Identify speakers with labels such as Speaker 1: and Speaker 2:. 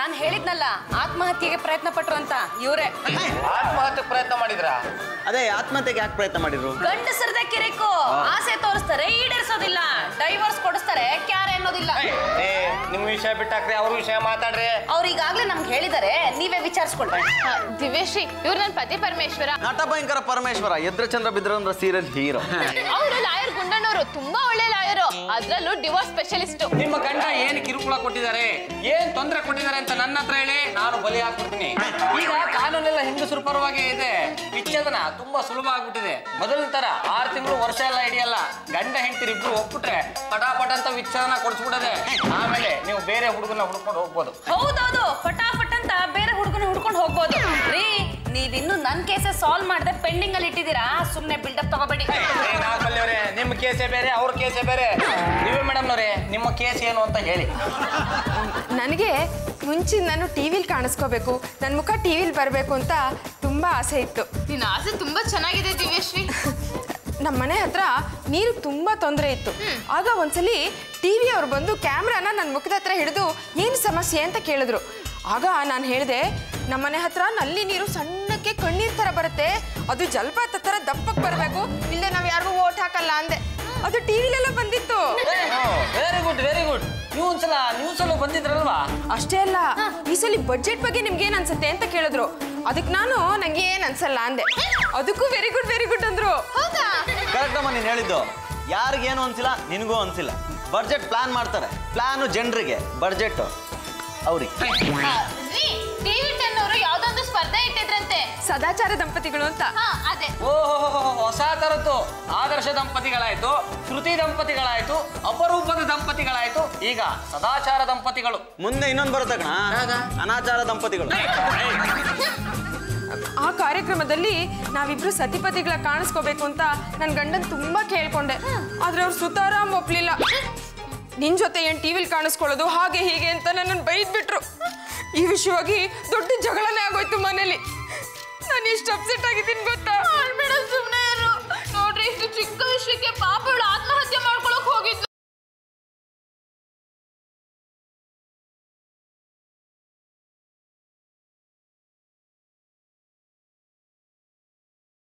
Speaker 1: ನಾನ್ ಹೇಳಿದ್ನಲ್ಲ ಆತ್ಮಹತ್ಯೆಗೆ ಪ್ರಯತ್ನ ಪಟ್ರು ಅಂತ ಇವ್ರೆ
Speaker 2: ಆತ್ಮಹತ್ಯೆ ಪ್ರಯತ್ನ ಮಾಡಿದ್ರ
Speaker 3: ಅದೇ ಆತ್ಮಹತ್ಯೆಗೆ ಯಾಕೆ ಪ್ರಯತ್ನ ಮಾಡಿದ್ರು
Speaker 1: ಗಂಡಸರದೇ ಕಿರಿಕು ಆಸೆ ತೋರಿಸ್ತಾರೆ ಈಡೇರಿಸೋದಿಲ್ಲ ಡೈವರ್ಸ್ ಕೊಡಿಸ್ತಾರೆ ಕ್ಯಾರೆ ಅನ್ನೋದಿಲ್ಲ
Speaker 2: ಏ ನಿಮ್ ವಿಷಯ ಬಿಟ್ಟಾಕ್ರಿ ಅವ್ರ ವಿಷಯ ಮಾತಾಡ್ರಿ
Speaker 1: ಅವ್ರು ಈಗಾಗ್ಲೇ ನಮ್ಗೆ ಹೇಳಿದಾರೆ ನೀವೇ ವಿಚಾರಿಸ್ಕೊಳ್ರಿ
Speaker 4: ಆ, ದಿವ್ಯಶ್ರೀ ಇವ್ರು ನನ್ನ ಪತಿ ಪರಮೇಶ್ವರ
Speaker 3: ನಟ ಭಯಂಕರ ಪರಮೇಶ್ವರ ಎದ್ರ ಚಂದ್ರ ಬಿದ್ರಂದ್ರ ಸೀರಿಯಲ್ ಹೀರೋ
Speaker 4: ಅವರು ಲಾಯರ್ ಗುಂಡಣ್ಣವರು ತುಂಬಾ ಒಳ್ಳೆ ಲಾಯರು ಅದ್ರಲ್ಲೂ ಡಿವೋರ್ಸ್ ಸ್ಪೆಷಲಿಸ್ಟ್
Speaker 2: ನಿಮ್ಮ ಗಂಡ ಏನ್ ಕಿರುಕುಳ ಕೊಟ್ಟಿದ್ದಾರೆ ಏನ್ ತೊಂದರೆ ಕೊಟ್ಟಿದ್ದಾರೆ ಅಂತ ನನ್ನ ಹತ್ರ ಹೇಳಿ ನಾನು ಬಲಿ ಹಾಕ್ಬಿಡ್ತೀನಿ ಈಗ ಕಾನೂನೆಲ್ಲ ಹೆಂಗಸರು ಪರವಾಗಿ ಇದೆ ವಿಚ್ಛೇದನ ತುಂಬಾ ಸುಲಭ ಆಗ್ಬಿಟ್ಟಿದೆ ಮೊದಲಿನ ತರ ಆರು ತಿಂಗಳು ವರ್ಷ ಎಲ್ಲ ಹಿಡಿಯಲ್ಲ ಗಂಡ ಹೆಂಡತಿರು ಇಬ್ರು ಒಪ್ಪಿಟ್ರೆ ಪಟಾಪಟ್ ಅಂತ ವಿಚ್ಛೇದನ ಕೊಡಿಸ್ಬಿಡದೆ ಆಮೇಲೆ ನೀವು ಬೇರೆ ಹುಡುಗನ ಹುಡ್ಕೊಂಡು ಹೋಗ್ಬೋದು
Speaker 1: ಹೌದೌದು ಫಟಾಫಟ್ ಅಂತ ಬೇರೆ ಹುಡುಗನ ಹುಡ್ಕೊಂಡು ಹೋಗ್ಬೋದು ರೀ ನೀವಿನ್ನು ನನ್ ಕೇಸೆ ಸಾಲ್ವ್ ಮಾಡದೆ ಪೆಂಡಿಂಗ್ ಅಲ್ಲಿ ಇಟ್ಟಿದ್ದೀರಾ ಸುಮ್ನೆ ಬಿಲ್ಡಪ್ ತಗೋಬೇಡಿ
Speaker 2: ಏ ನಾಗಪಲ್ಲಿಯವರೇ ನಿಮ್ಮ ಕೇಸೇ ಬೇರೆ ಅವ್ರ ಕೇಸೇ ಬೇರೆ ನೀವೇ ಮೇಡಮ್ನವ್ರೆ ನಿಮ್ಮ ಕೇಸ್ ಏನು ಅಂತ ಹೇಳಿ
Speaker 5: ನನಗೆ ಮುಂಚೆ ನಾನು ಟಿ ವಿಲಿ ಕಾಣಿಸ್ಕೋಬೇಕು ನನ್ನ ಮುಖ ಟಿ ವಿಲಿ ಬರಬೇಕು ಅಂತ ತುಂಬ ಆಸೆ ಇತ್ತು
Speaker 4: ನಿನ್ನ ಆಸೆ ತುಂಬಾ ಚೆನ್ನಾಗಿದೆ ದಿವ್ಯಶ್ರೀ
Speaker 5: ನಮ್ಮ ಮನೆ ಹತ್ರ ನೀರು ತುಂಬ ತೊಂದರೆ ಇತ್ತು ಆಗ ಒಂದ್ಸಲಿ ಟಿ ವಿ ಅವ್ರು ಬಂದು ಕ್ಯಾಮ್ರಾನ ನನ್ನ ಮುಖದ ಹತ್ರ ಹಿಡಿದು ಏನು ಸಮಸ್ಯೆ ಅಂತ ಕೇಳಿದ್ರು ಆಗ ನಾನು ಹೇಳಿದೆ ನಮ್ಮ ಮನೆ ಹತ್ರ ನಲ್ಲಿ ನೀರು ಸಣ್ಣಕ್ಕೆ ಕಣ್ಣೀರ್ ಥರ ಬರುತ್ತೆ ಅದು ಜಲಪಾತ ಥರ ದಪ್ಪಕ್ಕೆ ಬರಬೇಕು ಇಲ್ಲದೆ ನಾವು ಯಾರಿಗೂ ಓಟ್ ಹಾಕಲ್ಲ ಅಂದೆ ಅದು ಟಿ ವಿಲೆಲ್ಲ ಬಂದಿತ್ತು
Speaker 2: ವೆರಿ ಗುಡ್ ವೆರಿ ಗುಡ್ ನೀವು ಒಂದ್ಸಲ ನ್ಯೂಸ್ ಅಲ್ಲೂ ಬಂದಿದ್ರಲ್ವಾ
Speaker 5: ಅಷ್ಟೇ ಅಲ್ಲ ಈ ಸಲ ಬಡ್ಜೆಟ್ ಬಗ್ಗೆ ನಿಮ್ಗೆ ಏನ್ ಅನ್ಸುತ್ತೆ ಅಂತ ಕೇಳಿದ್ರು ಅದಕ್ಕೆ ನಾನು ನಂಗೆ ಏನ್ ಅನ್ಸಲ್ಲ ಅಂದೆ ಅದಕ್ಕೂ ವೆರಿ ಗುಡ್ ವೆರಿ ಗುಡ್ ಅಂದ್ರು
Speaker 4: ಹೌದಾ
Speaker 3: ಕರೆಕ್ಟ್ ಅಮ್ಮ ನೀನು ಹೇಳಿದ್ದು ಯಾರಿಗೇನು ಅನ್ಸಿಲ್ಲ ನಿನಗೂ ಅನ್ಸಿಲ್ಲ ಬಡ್ಜೆಟ್ ಪ್ಲಾನ್ ಮಾಡ್ತಾರೆ ಪ್ಲಾನು ಜನರಿಗೆ ಬಡ್ಜೆಟ್ ಅವ್ರಿಗೆ
Speaker 4: ಟಿವಿ ಟೆನ್ ಅವರು ಯಾವ್ದೊಂದು ಸ್ಪರ್ಧೆ ಇಟ್ಟಿದ್ರಂತೆ
Speaker 5: ಸದಾಚಾರ ದಂಪತಿಗಳು ಅಂತ
Speaker 4: ಹಾ ಅದೇ
Speaker 2: ಓಹೋ ಹೊಸ ತರದ್ದು ಆದರ್ಶ ದಂಪತಿಗಳಾಯ್ತು ಶ್ರುತಿ ದಂಪತಿಗಳಾಯ್ತು ಅಪರೂಪದ ದಂಪತಿಗಳಾಯ್ತು ಈಗ ಸದಾಚಾರ ದಂಪತಿಗಳು
Speaker 3: ಮುಂದೆ ಇನ್ನೊಂದು ಬರುತ್ತೆ ಕಣ ಅನಾಚಾರ ದಂಪತಿಗಳು
Speaker 5: ಆ ಕಾರ್ಯಕ್ರಮದಲ್ಲಿ ನಾವಿಬ್ರು ಸತಿಪತಿಗಳ ಕಾಣಿಸ್ಕೋಬೇಕು ಅಂತ ನನ್ನ ಗಂಡನ್ ತುಂಬಾ ಕೇಳ್ಕೊಂಡೆ ಆದ್ರೆ ಅವ್ರು ಸುತಾರಾಮ್ ಒಪ್ಲಿಲ್ಲ ನಿನ್ ಜೊತೆ ಏನ್ ಟಿವಿಲಿ ಕಾಣಿಸ್ಕೊಳ್ಳೋದು ಹಾಗೆ ಹೀಗೆ ಅಂತ ನನ್ನನ್ನು ಬೈದ್ಬಿಟ್ರು ಈ ವಿಷಯವಾಗಿ ದೊಡ್ಡ ಜಗಳನೇ ಆಗೋಯ್ತು ಮನೇಲಿ ನಾನು ಎಷ್ಟು ಅಪ್ಸೆಟ್ ಆಗಿದ್ದೀನಿ ಗೊತ್ತಾ
Speaker 4: ಮೇಡಮ್ ಸುಮ್ಮನೆ ಇರು ನೋಡ್ರಿ ಇಷ್ಟು ಚಿಕ್ಕ ವಿಷಯಕ್ಕೆ ಪಾಪ ಇವಳು